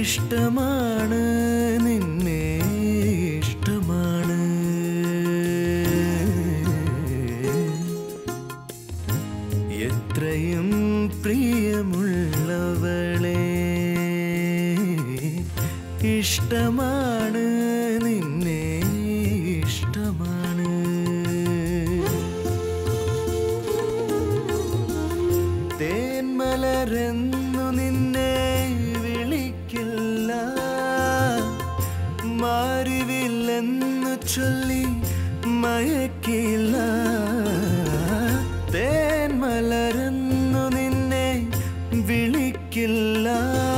ഇഷ്ടമാണ് നിന്നെ ഇഷ്ടമാണ് എത്രയും പ്രിയമുള്ളവളെ ഇഷ്ടമാണ് നിന്നെ ഇഷ്ടമാണ് തേന്മലരെന്നു നിന്നെ വിളിക്കില്ല മാറിവില്ലെന്നു ചൊല്ലി മയക്കില്ല തേന്മലരെന്നു നിന്നെ വിളിക്കില്ല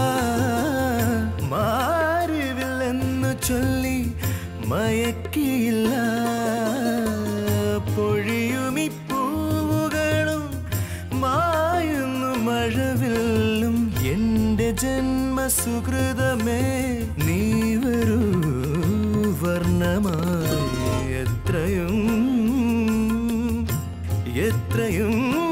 മാറിവില്ലെന്നു ചൊല്ലി മയക്കില്ല പൊഴിയുമി പൂവുകളും മായുന്നു മഴവില്ലും എന്റെ ജന്മസുഹൃതമേ നീ വരൂ വർണ്ണമായി എത്രയും എത്രയും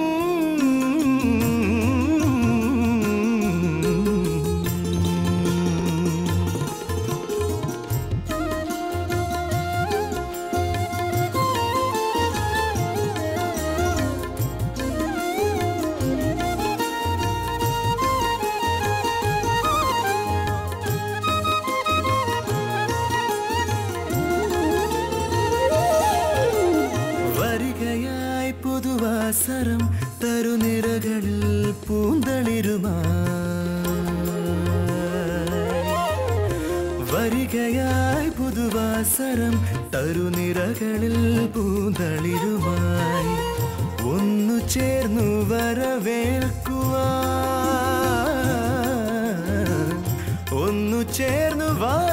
വരികയായി പുതുവാസരം തരുനിരകളിൽ പൂന്തളിരുമായി വരികയായി പുതുവാസരം തരുനിരകളിൽ പൂന്തളിരുമായി ഒന്നു ചേർന്നു വരവേൽക്കുവാൻ ഒന്നു ചേർന്നു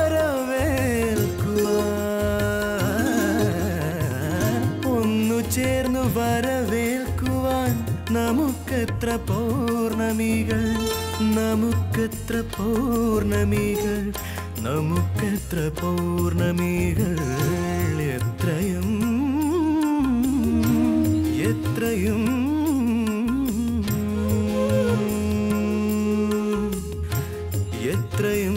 വരവേൽക്കുവാൻ ഒന്നു ചേർന്നു വരവേൽക്കുവാൻ നമുക്കെത്ര പൗർണമികൾ നമുക്കെത്ര പൗർണമികൾ നമുക്കെത്ര പൗർണമികൾ എത്രയും എത്രയും എത്രയും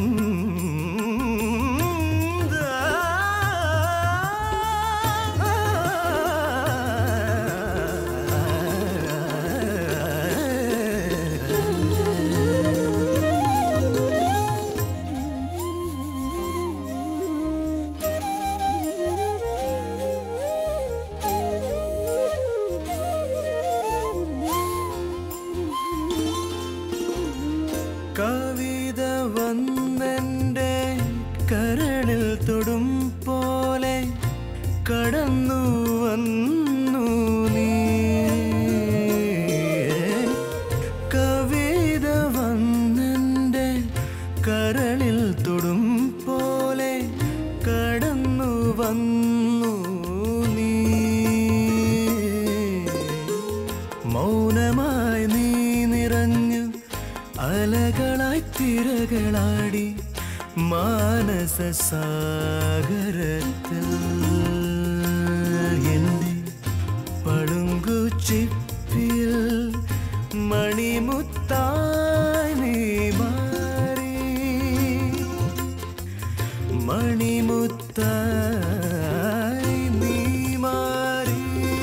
കവിത വന്നെൻ്റെ കരളിൽ തൊടും പോലെ കടന്നു വന്നു നീ കവിത വന്നെൻ്റെ കരളിൽ തൊടും പോലെ കടന്നു വന്നു നീ മൗനമായി നീ നിറഞ്ഞു അലകളായി തിരകളാടി മാനസ സാഗരത്തിൽ എൻ്റെ പളുങ്കു ചിപ്പിൽ മണിമുത്തായി നീ മാറി മണിമുത്തായി നീ മാറി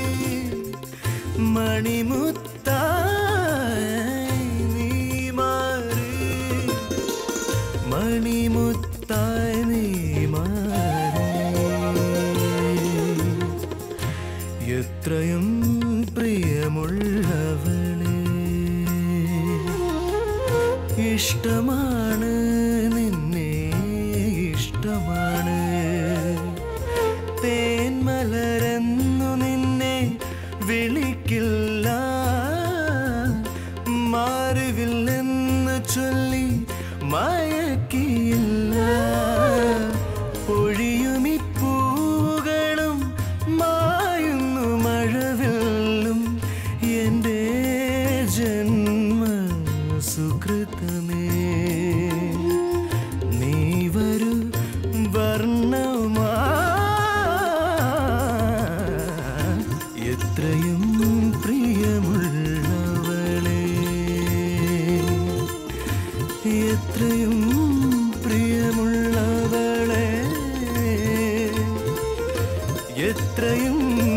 മണിമുത്തായി നീ മാറി മണിമുത്തായി നീ മാറി എത്രയും പ്രിയമുള്ളവളെ ഇഷ്ടമാണ് നിന്നെ ഇഷ്ടമാണ് തേന്മലരെന്നു നിന്നെ വിളിക്കില്ല മാറിവില്ലെന്ന് ചൊല്ലി മയക്കിയില്ല പൊഴിയുമി പൂവുകളും മായുന്നു മഴവില്ലും എൻ്റെ ജന്മ സുകൃതമേ നീ വരൂ വർണ്ണമാ എത്രയും പ്രിയമുള്ളവളെ എത്രയും ഇത്രയും